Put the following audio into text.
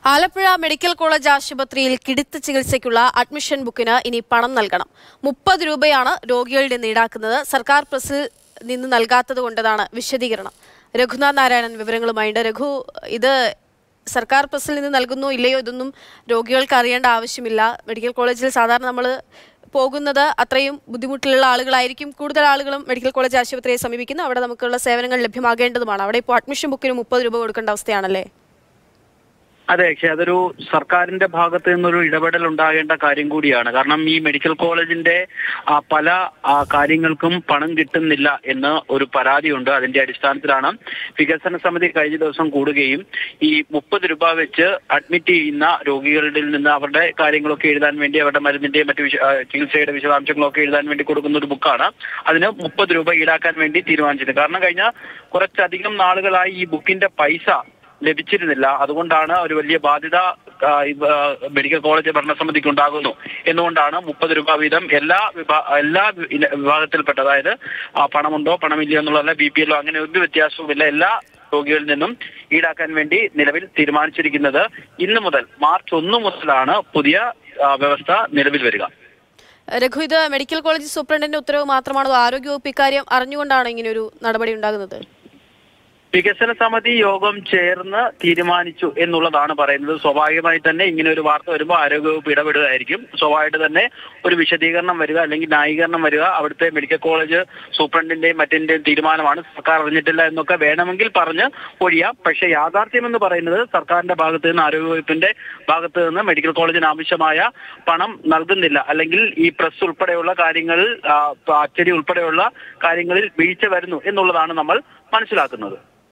Alappuzha medical college ആശുപത്രിയിൽ കിടത്തി ചികിത്സയ്ക്കുള്ള admission ബുക്കിന് ഇനി പണം നൽകണം മുപ്പത് രൂപയാണ് രോഗികളുടെ നിന്ന് ഈടാക്കുന്നത് സർക്കാർ പ്രസിൽ നിന്ന് നൽകാത്തത് കൊണ്ടതാണ് വിശദീകരണം രഘുനാഥ് നാരായണൻ വിവരങ്ങളുമായുണ്ട് രഘു ഇത് സർക്കാർ പ്രസിൽ നിന്ന് നൽകുന്നോ ഇല്ലയോ ഇതൊന്നും രോഗികൾക്ക് അറിയേണ്ട ആവശ്യമില്ല മെഡിക്കൽ കോളേജിൽ സാധാരണ നമ്മൾ പോകുന്നത് അത്രയും ബുദ്ധിമുട്ടിലുള്ള ആളുകളായിരിക്കും കൂടുതൽ ആളുകളും മെഡിക്കൽ കോളേജ് ആശുപത്രിയെ സമീപിക്കുന്നു അവിടെ നമുക്കുള്ള സേവനങ്ങൾ ലഭ്യമാകേണ്ടതുമാണ് അവിടെ ഇപ്പോൾ അഡ്മിഷൻ ബുക്കിന് മുപ്പത് രൂപ കൊടുക്കേണ്ട അവസ്ഥയാണല്ലേ അതെ പക്ഷെ അതൊരു സർക്കാരിന്റെ ഭാഗത്ത് നിന്നൊരു ഇടപെടൽ ഉണ്ടാകേണ്ട കാര്യം കൂടിയാണ് കാരണം ഈ മെഡിക്കൽ കോളേജിന്റെ ആ, പല ആ, കാര്യങ്ങൾക്കും പണം കിട്ടുന്നില്ല എന്ന് ഒരു പരാതിയുണ്ട് അതിന്റെ അടിസ്ഥാനത്തിലാണ് വികസന സമിതി കഴിഞ്ഞ ദിവസം കൂടുകയും ഈ മുപ്പത് രൂപ വെച്ച് അഡ്മിറ്റ് ചെയ്യുന്ന രോഗികളുടെ നിന്ന് അവരുടെ കാര്യങ്ങളൊക്കെ എഴുതാൻ വേണ്ടി അവരുടെ മരുന്നിന്റെ മറ്റു വിശ- ആ, ചികിത്സയുടെ വിശദാംശങ്ങളൊക്കെ എഴുതാൻ വേണ്ടി കൊടുക്കുന്ന ഒരു ബുക്കാണ് അതിന് മുപ്പത് രൂപ ഈടാക്കാൻ വേണ്ടി തീരുമാനിച്ചത് കാരണം കഴിഞ്ഞ കുറച്ചധികം നാളുകളായി ഈ ബുക്കിന്റെ പൈസ ലഭിച്ചിരുന്നില്ല അതുകൊണ്ടാണ് ഒരു വലിയ ബാധ്യത ആ, ഇവ- ആ, മെഡിക്കൽ കോളേജ് ഭരണസമിതിക്ക് ഉണ്ടാകുന്നു എന്നുകൊണ്ടാണ് മുപ്പത് രൂപ വീതം എല്ലാ വിഭാ എല്ലാ ഇന- വിഭാഗത്തിൽപ്പെട്ട അതായത് ആ, പണമുണ്ടോ പണമില്ലയോ എന്നുള്ളതല്ല ബി പി എല്ലോ അങ്ങനെ ഒരു വ്യത്യാസവുമില്ല എല്ലാ രോഗികളിൽ നിന്നും ഈടാക്കാൻ വേണ്ടി നിലവിൽ തീരുമാനിച്ചിരിക്കുന്നത് ഇന്ന് മുതൽ മാർച്ച് ഒന്ന് മുതലാണ് പുതിയ ആ, വ്യവസ്ഥ നിലവിൽ വരിക രഘു ഇത് മെഡിക്കൽ കോളേജ് സൂപ്രണ്ടിന്റെ ഉത്തരവ് മാത്രമാണോ ആരോഗ്യവകുപ്പ് ഇക്കാര്യം അറിഞ്ഞുകൊണ്ടാണ് ഇങ്ങനെ ഒരു നടപടി ഉണ്ടാകുന്നത് വികസന സമിതി യോഗം ചേർന്ന് തീരുമാനിച്ചു എന്നുള്ളതാണ് പറയുന്നത് സ്വാഭാവികമായി തന്നെ ഇങ്ങനെ ഒരു വാർത്ത വരുമ്പോൾ ആരോഗ്യവകുപ്പ് ഇടപെടുകയായിരിക്കും സ്വാഭാവികമായിട്ട് തന്നെ ഒരു വിശദീകരണം വരിക അല്ലെങ്കിൽ ന്യായീകരണം വരിക അവിടുത്തെ മെഡിക്കൽ കോളേജ് സൂപ്രണ്ടിന്റെയും മറ്റിന്റെയും തീരുമാനമാണ് സർക്കാർ അറിഞ്ഞിട്ടില്ല എന്നൊക്കെ വേണമെങ്കിൽ പറഞ്ഞ് ഒഴിയാം പക്ഷേ യാഥാർത്ഥ്യം എന്ന് പറയുന്നത് സർക്കാരിന്റെ ഭാഗത്ത് നിന്ന് ആരോഗ്യവകുപ്പിന്റെ ഭാഗത്ത് നിന്ന് മെഡിക്കൽ കോളേജിന് ആവശ്യമായ പണം നൽകുന്നില്ല അല്ലെങ്കിൽ ഈ പ്രസ് ഉൾപ്പെടെയുള്ള കാര്യങ്ങളിൽ ആ, അച്ചടി ഉൾപ്പെടെയുള്ള കാര്യങ്ങളിൽ വീഴ്ച വരുന്നു എന്നുള്ളതാണ് നമ്മൾ മനസ്സിലാക്കുന്നത്